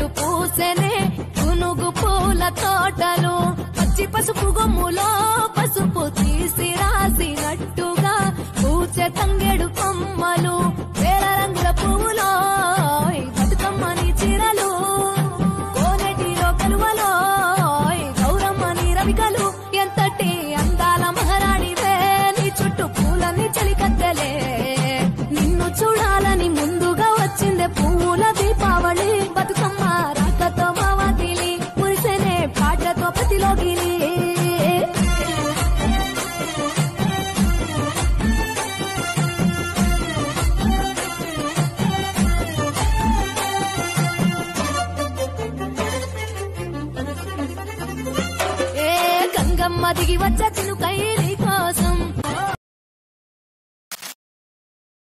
పూసెనే గునుగు పూల తోటలు పచ్చి పసుపు గొమ్ములో పసుపు తీసి రాసినట్టుగా పూచె తంగెడు కొమ్మలు వేల రంగుల పువ్వులో ఈ బతుకమ్మని చీరలు కోనెటిలో కలువలో ఈ గౌరమ్మని రవికలు ఎంతటి అందాల మహారాణివే నీ చుట్టూ పూలని చలికత్తెలే నిన్ను చూడాలని ముందుగా వచ్చిందే పువ్వుల దీపావళి బతుకమ్మ రాకతో మావాతిలి మురిసెనే పాటతో ప్రతిలోగిలి ఏ గంగమ్మ దిగి వచ్చ చిలుకైలి